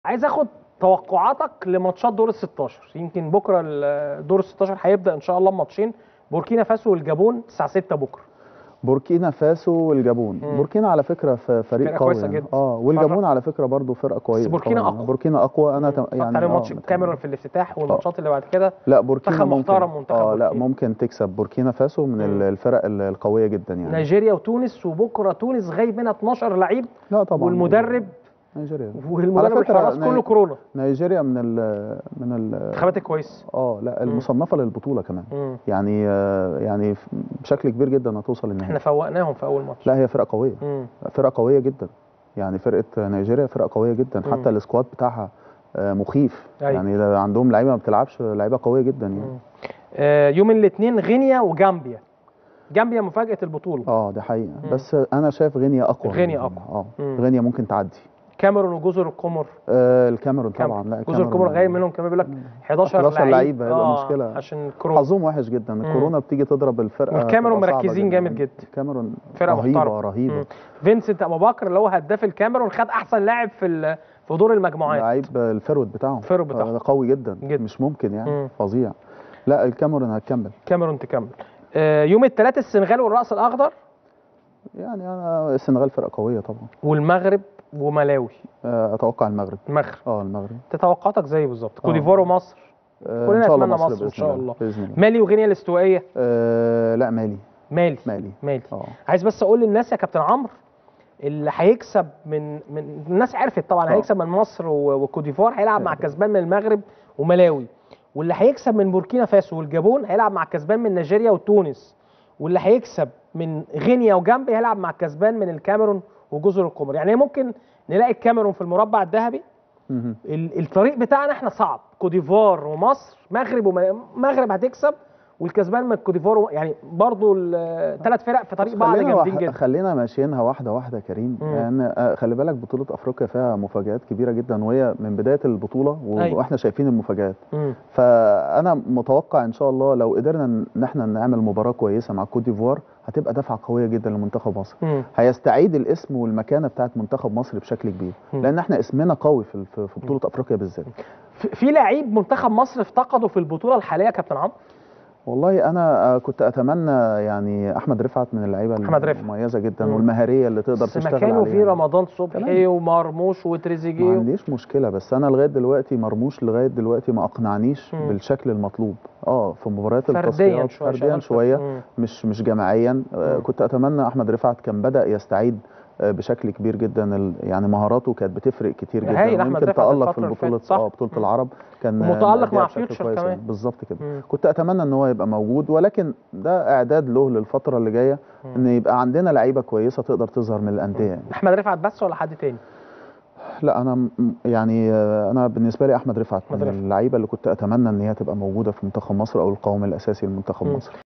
عايز اخد توقعاتك لماتشات دور ال 16 يمكن بكره ال- دور ال 16 هيبدا ان شاء الله بماتشين بوركينا فاسو والجابون الساعه 6 بكره بوركينا فاسو والجابون مم. بوركينا على فكره ف- فريق فرقة قوي كويسة يعني. جدا. اه والجابون على فكره برضو فرقه كويسه بوركينا قوية. أقوى. بوركينا اقوى انا تم- يعني يعني ماتش آه، الكاميرون في الافتتاح والماتشات اللي بعد كده لا بوركينا منتخب ممكن محترم منتخب اه لا بوركينا. ممكن تكسب بوركينا فاسو من ال- مم. الفرق ال- القويه جدا يعني نيجيريا وتونس وبكره تونس غايب منها 12 لعيب لا طبعا والمدرب نيجيريا والمدرب على فكرة الحراس ني- كله كورونا نيجيريا من ال من ال انتخابات الكويس اه لا المصنفه للبطوله كمان مم. يعني آه، يعني ف- بشكل كبير جدا هتوصل احنا النهائي فوقناهم في اول ماتش لا هي فرقه قويه مم. فرقه قويه جدا يعني فرقه نيجيريا فرقه قويه جدا مم. حتى السكواد بتاعها آه، مخيف أيوة. يعني ده عندهم لعيبه ما بتلعبش لعيبه قويه جدا يعني مم. آه، يوم الاثنين غينيا وجامبيا جامبيا مفاجاه البطوله اه ده حقيقه مم. بس انا شايف غينيا اقوى غينيا من- أقوى. اه مم. غينيا ممكن تعدي كاميرون وجزر القمر آه الكاميرون كاميرون. طبعا لا جزر القمر غايب منهم كمان بيقول لك 11 11 لعيب لعيب هيبقى مشكلة. عشان كورونا حظهم وحش جدا الكورونا بتيجي تضرب الفرقه والكاميرون بتبقى صعبة مركزين جامد جدا. الكاميرون فرقه رهيبه محترمه رهيبه مم. فينسنت ابو بكر اللي هو هداف الكاميرون خد احسن لاعب في ال- في دور المجموعات لعيب الفرود بتاعهم الفرود بتاعهم. آه، قوي جدا. جدا. مش ممكن يعني مم. فظيع لا الكاميرون هتكمل كاميرون تكمل آه، يوم الثلاث السنغال والراس الاخضر يعني انا السنغال فرقه قويه طبعا والمغرب وملاوي آه، اتوقع المغرب المغرب اه المغرب تتوقعاتك زي بالظبط كوت آه. ديفوار ومصر آه، كلنا ان شاء الله نتمنى مصر مصر إن باذن شاء الله الله. باذن الله مالي وغينيا الاستوائيه آه لا مالي مالي مالي مالي اه عايز بس اقول للناس يا كابتن عمرو اللي هيكسب من من الناس عرفت طبعا آه. هيكسب من مصر و- وكوت ديفوار هيلعب مع الكسبان من المغرب وملاوي واللي هيكسب من بوركينا فاسو والجابون هيلعب مع الكسبان من نيجيريا وتونس واللي هيكسب من غينيا وجامبي هيلعب مع الكسبان من الكاميرون وجزر القمر يعني ممكن نلاقي الكاميرون في المربع الذهبي مهم. ال- الطريق بتاعنا احنا صعب كوديفوار ومصر مغرب ومغرب هتكسب والكسبان من كوديفوار و- يعني برضو الثلاث فرق في طريق بعض خلينا جامدين وح- جدا خلينا ماشيينها واحده واحده يا كريم مم. لان آه، خلي بالك بطوله افريقيا فيها مفاجات كبيره جدا وهي من بدايه البطوله و- أيوة. واحنا شايفين المفاجات مم. فانا متوقع ان شاء الله لو قدرنا ان احنا نعمل مباراه كويسه مع كوت ديفوار هتبقى دفعه قويه جدا لمنتخب مصر مم. هيستعيد الاسم والمكانه بتاعت منتخب مصر بشكل كبير مم. لان احنا اسمنا قوي في في في بطوله افريقيا بالذات في في لعيب منتخب مصر افتقده في البطوله الحاليه يا كابتن عمرو والله انا آه، كنت اتمنى يعني احمد رفعت من اللعيبه أحمد رفعت. المميزه جدا مم. والمهاريه اللي تقدر بس تشتغل مكانه في عليها. رمضان صبحي تمام. ومرموش ما وتريزيجيه عنديش مشكله بس انا لغايه دلوقتي مرموش لغايه دلوقتي ما اقنعنيش مم. بالشكل المطلوب اه في مباريات فرديا التصفيات شويه فرديا شغال في- شويه مم. مش مش جماعيا آه مم. كنت اتمنى احمد رفعت كان بدا يستعيد آه بشكل كبير جدا ال- يعني مهاراته كانت بتفرق كتير جدا هايل أحمد ويمكن رفعت تالق الفترة في اللي البطوله فاتت، صح. اه بطوله مم. العرب كان آه، ومتألق مأديها مع بشكل فيوتشر كويس كمان. يعني. بالظبط كده مم. كنت اتمنى ان هو يبقى موجود ولكن ده اعداد له للفتره اللي جايه مم. ان يبقى عندنا لعيبه كويسه تقدر تظهر من الانديه يعني. احمد رفعت بس ولا حد تاني لا انا م- يعني آه، انا بالنسبه لي احمد رفعت أحمد من رفعت. اللعيبه اللي كنت اتمنى ان هي تبقى موجوده في منتخب مصر او القوام الاساسي لمنتخب مم. مصر